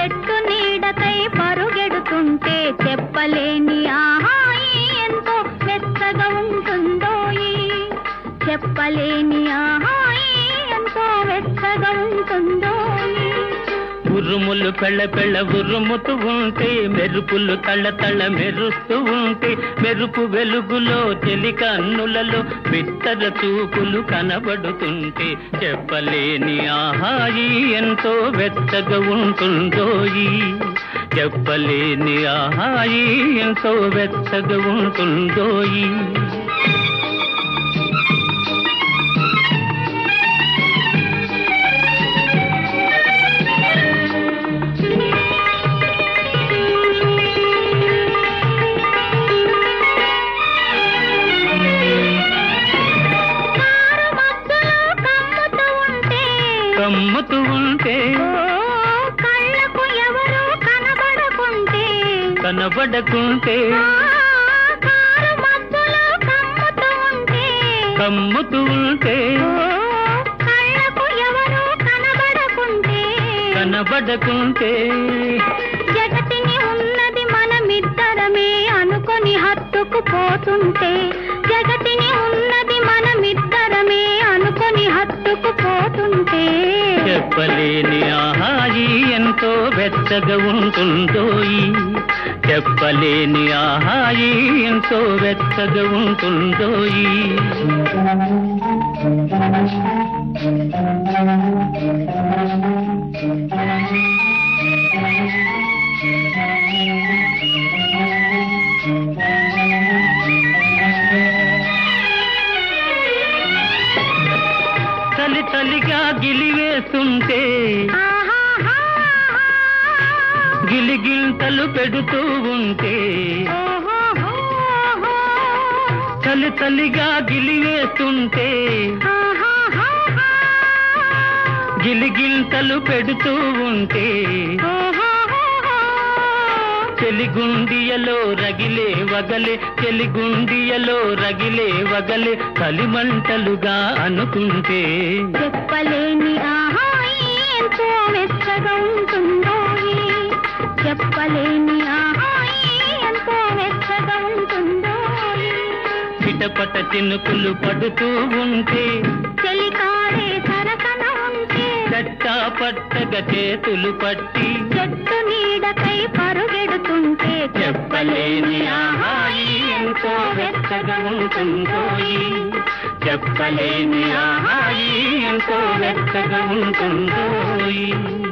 చెట్టు నీడకై పరుగెడుతుంటే చెప్పలేని ఆహాయి ఎంతో మెత్తగా ఉంటుందోయి చెప్పలేని ఆహాయి ఎంతో వెచ్చగా ఉంటుందోయి ఉరుములు పెళ్ళ పెళ్ళ ఉరుముతూ ఉంటే మెరుపులు తళ్ళ తళ్ళ మెరుస్తూ ఉంటే మెరుపు వెలుగులో చెలి కన్నులలో బిత్తర చూపులు కనబడుతుంటే చెప్పలేని ఆహాయి ఎంతో వెచ్చగా ఉంటుందోయి చెప్పలేని ఆహాయి ఎంతో వెచ్చగా ఉంటుందోయి కారు మబ్బులో కమ్ముతూ ఉంటే కమ్ముతూ ఉంటే ఓ కళ్ళకు ఎవరు కనబడకుంటే కనబడకుంటే ఆ, కారు మబ్బులో కమ్ముతూ ఉంటే కమ్ముతూ ఉంటే ఓ కళ్ళకు ఎవరు కనబడకుంటే కనబడకుంటే జగతిని ఉన్నది మనమిద్దరమే అనుకొని హత్తుకు పోతుంటే జగతిని ఉన్నది మనమిద్దరమే అనుకొని హత్తుకు పోతుంటే చెప్పలేని ఆహాయి ఎంతో వెచ్చగా ఉంటుందోయి చెప్పలేని ఆహాయి ఎంతో వెచ్చగా ఉంటుందోయి చలి చలిగా గిలివేస్తుంటే ఆహాహా. గిలిగింతలు పెడుతూ ఉంటే ఓహోహోహో. చలి చలిగా గిలివేస్తుంటే ఆహాహాహా. గిలిగింతలు పెడుతూ ఉంటే ఓహోహోహో. చెలిగుండియలో రగిలే వగలే చెలిగుండియలో రగిలే వగలే కలిమంటలుగా అనుకుంటే చెప్పలేని ఆహాయి ఎంతో వెచ్చగా ఉంటుందో చెప్పలేని ఆహాయి ఎంతో వెచ్చగా ఉంటుందో చిటపట చినుకులు పడుతూ ఉంటే చెలికాడే సరసన ఉంటే చట్టా పట్టగా చేతులు పట్టి చెట్టు నీడకై పరుగెడుతుంటే చెప్పలేని ఆహాయి ఎంతో వెచ్చగా ఉంటుందోయి చెప్పలేని ఆహాయి ఎంతో వెచ్చగా ఉంటుందోయి